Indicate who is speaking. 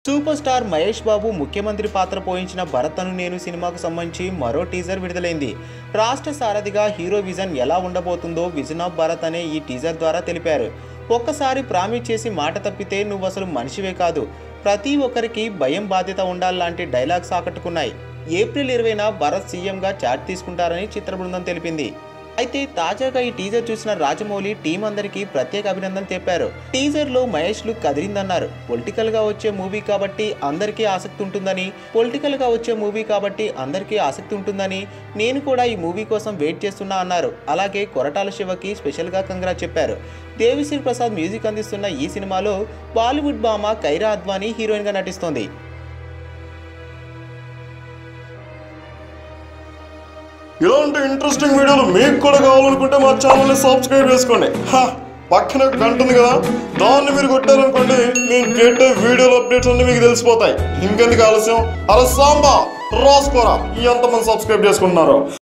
Speaker 1: super star Mahesh బాబు ముఖ్యమంత్రి పాత్ర పోయించిన భరత్ అను నేను సినిమాకు సంబంధించి మరో టీజర్ విడుదలైంది రాష్ట్ర సారథిగా హీరో విజన్ ఎలా ఉండబోతుందో విజన్ ఆఫ్ భరత్ అనే ఈ టీజర్ ద్వారా తెలిపారు ఒక్కసారి ప్రామిస్ చేసి మాట తప్పితే నువ్వు అసలు మనిషివే కాదు ప్రతి ఒక్కరికి భయం బాధ్యత ఉండాలంటే డైలాగ్స్ ఆకట్టుకున్నాయి ఏప్రిల్ ఇరవైన భరత్ సీఎంగా చార్జ్ తీసుకుంటారని చిత్ర బృందం తెలిపింది అయితే తాజాగా ఈ టీజర్ చూసిన రాజమౌళి టీం అందరికీ ప్రత్యేక అభినందన చెప్పారు టీజర్ లో మహేష్ లుక్ కదిరిందన్నారు పొలిటికల్ గా వచ్చే మూవీ కాబట్టి అందరికీ ఆసక్తి ఉంటుందని పొలిటికల్ గా వచ్చే మూవీ కాబట్టి అందరికీ ఆసక్తి ఉంటుందని నేను కూడా ఈ మూవీ కోసం వెయిట్ చేస్తున్నా అన్నారు అలాగే కొరటాల శివకి స్పెషల్ గా కంగ్రా చెప్పారు దేవిశ్రీ ప్రసాద్ మ్యూజిక్ అందిస్తున్న ఈ సినిమాలో బాలీవుడ్ భామ కైరా అద్వానీ హీరోయిన్ గా నటిస్తోంది
Speaker 2: ఇలాంటి ఇంట్రెస్టింగ్ వీడియోలు మీకు కూడా కావాలనుకుంటే మా ఛానల్ని సబ్స్క్రైబ్ చేసుకోండి హా, పక్కన ఒక గంట ఉంది కదా దాన్ని మీరు కొట్టారనుకోండి నేను పెట్టే వీడియోల అప్డేట్స్ అన్ని మీకు తెలిసిపోతాయి ఇంకెందుకు ఆలస్యం అరే సాంబా రాసుకోరా ఎంతమంది సబ్స్క్రైబ్ చేసుకుంటున్నారు